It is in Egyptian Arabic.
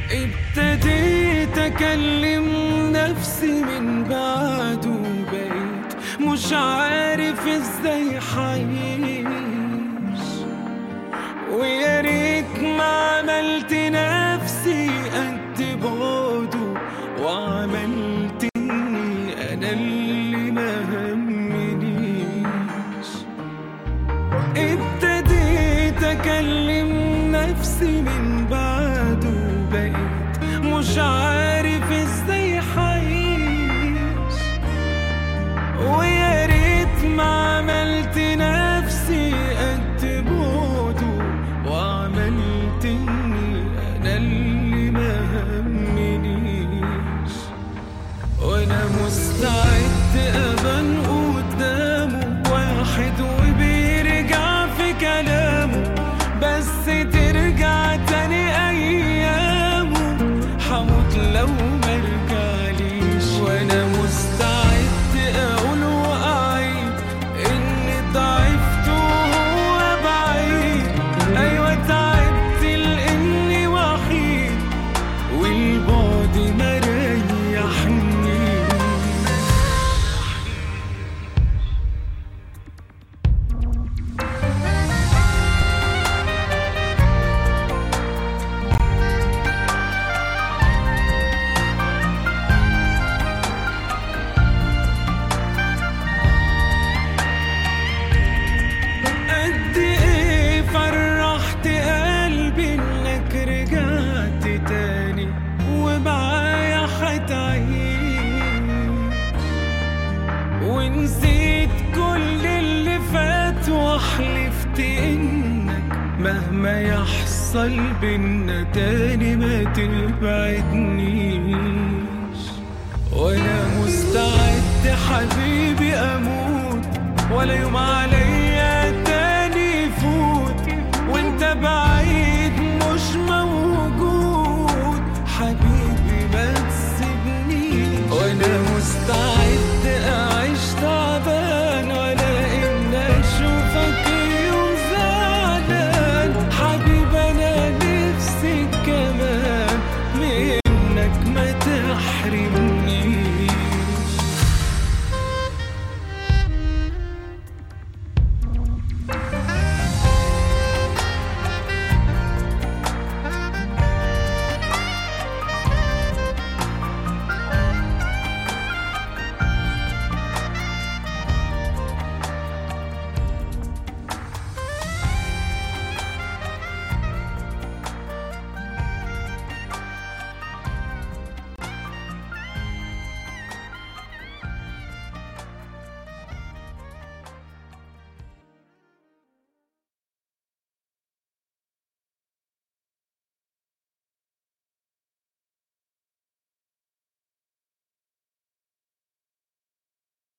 ابتديت اكلم نفسي من بعده بقيت مش عارف ازاي حعيش ويا ريت ما عملت نفسي قد بعده وعملت اني انا اللي ما همنيش ابتديت اكلم نفسي من بعده بقيت مش عارف ازاي حعيش ويا ريت ما عملت نفسي قد بعده وعملت اني انا اللي ما همنيش وانا مستعد ابان قدامه واحد وبيرجع في كلامه بس ترجع تاني ايامه حموت لو مرجعليش وانا مستعد اقول واعيد اني ضعفت وهو بعيد ايوه تعبت لاني وحيد والبعد ما ريحني قد ايه فرحت قلبي انك رجعت تاني ومعايا حتعيش ونسيت كل اللي فات وحلفت انك مهما يحصل بينا تاني ما تبعدنيش وانا مستعد حبيبي اموت ولا يوم عليا